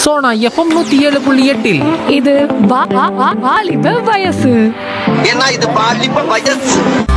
Sona FM நூத்தி ஏழு புள்ளி எட்டில் இது வா- வா- வா- வாலிப வயசு ஏன்னா இது பாலிப்ப வயசு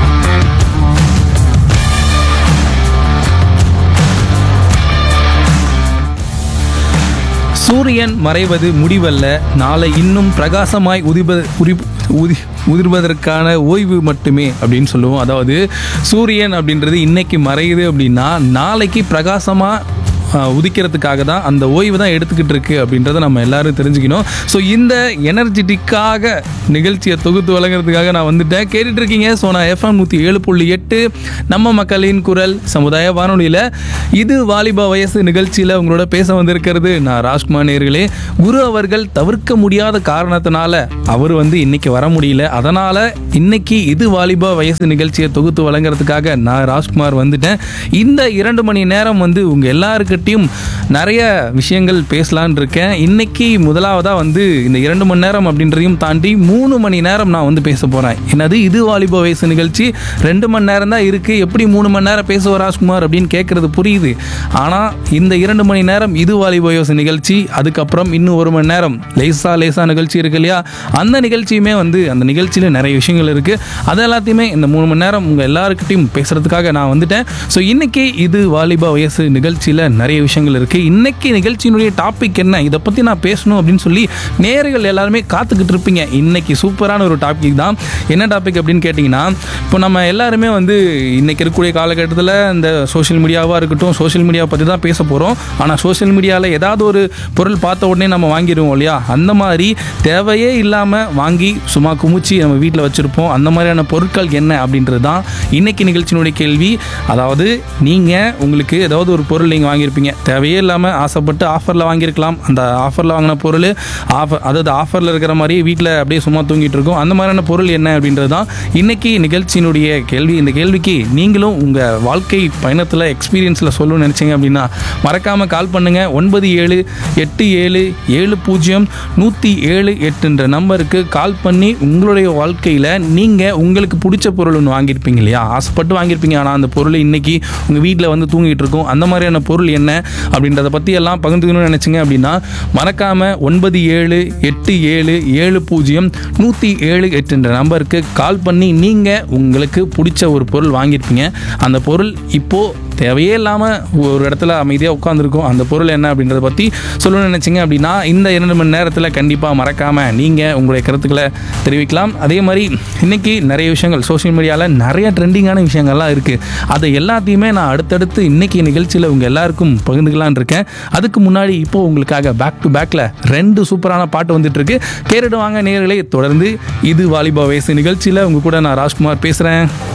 சூரியன் மறைவது முடிவல்ல நாளை இன்னும் பிரகாசமாய் உதிப உரி உதி உதிர்வதற்கான ஓய்வு மட்டுமே அப்படின்னு சொல்லுவோம் அதாவது சூரியன் அப்படின்றது இன்னைக்கு மறையுது அப்படின்னா நாளைக்கு பிரகாசமாக உதிக்கிறதுக்காக தான் அந்த ஓய்வு தான் எடுத்துக்கிட்டு இருக்கு அப்படின்றத நம்ம எல்லாரும் தெரிஞ்சுக்கணும் ஸோ இந்த எனர்ஜெட்டிக்காக நிகழ்ச்சியை தொகுத்து வழங்குறதுக்காக நான் வந்துட்டேன் கேட்டுட்டு இருக்கீங்க ஸோ நான் எஃப்எம் நூற்றி ஏழு புள்ளி எட்டு நம்ம மக்களின் குரல் சமுதாய வானொலியில் இது வாலிபா வயசு நிகழ்ச்சியில் உங்களோட பேச வந்திருக்கிறது நான் ராஜ்குமார் நேர்களே குரு அவர்கள் தவிர்க்க முடியாத காரணத்தினால அவர் வந்து இன்னைக்கு வர முடியல அதனால இன்னைக்கு இது வாலிபா வயசு நிகழ்ச்சியை தொகுத்து வழங்குறதுக்காக நான் ராஜ்குமார் வந்துட்டேன் இந்த இரண்டு மணி நேரம் வந்து உங்க எல்லாருக்கிட்டையும் நிறைய விஷயங்கள் பேசலான் இருக்கேன் இன்னைக்கு முதலாவதா வந்து இந்த இரண்டு மணி நேரம் அப்படின்றதையும் தாண்டி மூணு மணி நேரம் நான் வந்து பேச போறேன் என்னது இது வாலிபா வயசு நிகழ்ச்சி ரெண்டு மணி நேரம் தான் இருக்கு எப்படி மூணு மணி நேரம் பேசுவ ராஜ்குமார் அப்படின்னு கேட்கறது புரியுது ஆனா இந்த இரண்டு மணி நேரம் இது வாலிபா வயசு நிகழ்ச்சி அதுக்கப்புறம் இன்னும் ஒரு மணி நேரம் லேசா லேசா நிகழ்ச்சி இருக்கு இல்லையா அந்த நிகழ்ச்சியுமே வந்து அந்த நிகழ்ச்சியில நிறைய விஷயங்கள் இருக்கு அது எல்லாத்தையுமே இந்த மூணு மணி நேரம் உங்க எல்லாருக்கிட்டையும் பேசுறதுக்காக நான் வந்துட்டேன் ஸோ இன்னைக்கு இது வாலிபா வயசு நிகழ்ச்சியில நிறைய விஷயங்கள் இருக்கு இன்னைக்கு நிகழ்ச்சியினுடைய டாபிக் என்ன இதை பத்தி நான் பேசணும் அப்படின்னு சொல்லி நேர்கள் எல்லாருமே காத்துக்கிட்டு இருப்பீங்க இன்னைக்கு சூப்பரான ஒரு டாபிக் தான் என்ன டாபிக் அப்படின்னு கேட்டிங்கன்னா இப்போ நம்ம எல்லாருமே வந்து இன்னைக்கு இருக்கக்கூடிய காலகட்டத்தில் இந்த சோஷியல் மீடியாவாக இருக்கட்டும் சோஷியல் மீடியாவை பற்றி தான் பேச போகிறோம் ஆனால் சோஷியல் மீடியாவில் ஏதாவது ஒரு பொருள் பார்த்த உடனே நம்ம வாங்கிடுவோம் இல்லையா அந்த மாதிரி தேவையே இல்லாமல் வாங்கி சும்மா குமிச்சு நம்ம வீட்டில் வச்சுருப்போம் அந்த மாதிரியான பொருட்கள் என்ன அப்படின்றது தான் இன்னைக்கு நிகழ்ச்சியினுடைய கேள்வி அதாவது நீங்கள் உங்களுக்கு ஏதாவது ஒரு பொருள் நீங்கள் வாங்கியிருப்பீங்க தேவையே இல்லாமல் ஆசைப்பட்டு ஆஃபரில் வாங்கியிருக்கலாம் அந்த ஆஃபரில் வாங்கின பொருள் ஆஃபர் அதாவது ஆஃபரில் இருக்கிற மாதிரி வீட்டில் அப்படியே சும்மா தூங்கிட்டு இருக்கோம் அந்த மாதிரியான பொருள் என்ன அப்படின்றது தான் இன்னைக்கு நிகழ்ச்சியினுடைய கேள்வி இந்த கேள்விக்கு நீங்களும் உங்கள் வாழ்க்கை பயணத்தில் எக்ஸ்பீரியன்ஸில் சொல்லணும்னு நினச்சிங்க அப்படின்னா மறக்காமல் கால் பண்ணுங்கள் ஒன்பது ஏழு எட்டு ஏழு ஏழு பூஜ்ஜியம் நூற்றி ஏழு எட்டுன்ற நம்பருக்கு கால் பண்ணி உங்களுடைய வாழ்க்கையில் நீங்கள் உங்களுக்கு பிடிச்ச பொருள் ஒன்று வாங்கியிருப்பீங்க இல்லையா ஆசைப்பட்டு வாங்கியிருப்பீங்க ஆனால் அந்த பொருள் இன்னைக்கு உங்கள் வீட்டில் வந்து தூங்கிட்டு இருக்கும் அந்த மாதிரியான பொருள் என்ன அப்படின்றத பற்றி எல்லாம் பகிர்ந்துக்கணும்னு நினச்சிங்க அப்படின்னா மறக்காமல் ஒன்பது ஏழு எட்டு ஏழு ஏழு பூஜ்ஜியம் நூற்றி ஏழு எட்டுன்ற நம்பருக்கு கால் பண்ணி நீங்கள் உங்களுக்கு பிடிச்ச ஒரு பொருள் வாங்கியிருப்பீங்க அந்த பொருள் இப்போது தேவையே இல்லாமல் ஒரு இடத்துல அமைதியாக உட்காந்துருக்கும் அந்த பொருள் என்ன அப்படின்றத பற்றி சொல்லணும்னு நினச்சிங்க அப்படின்னா இந்த இரண்டு மணி நேரத்தில் கண்டிப்பாக மறக்காமல் நீங்கள் உங்களுடைய கருத்துக்களை தெரிவிக்கலாம் அதே மாதிரி இன்றைக்கி நிறைய விஷயங்கள் சோஷியல் மீடியாவில் நிறைய ட்ரெண்டிங்கான விஷயங்கள்லாம் இருக்குது அதை எல்லாத்தையுமே நான் அடுத்தடுத்து இன்றைக்கி நிகழ்ச்சியில் உங்கள் எல்லாருக்கும் பகிர்ந்துக்கலான் இருக்கேன் அதுக்கு முன்னாடி இப்போ உங்களுக்காக பேக் டு பேக்கில் ரெண்டு சூப்பரான பாட்டு வந்துட்டு இருக்கு கேட்டுட்டு வாங்க நேர்களே தொடர்ந்து இது வாலிபா வயசு நிகழ்ச்சியில் உங்கள் கூட நான் ராஜ்குமார் பேசுகிறேன்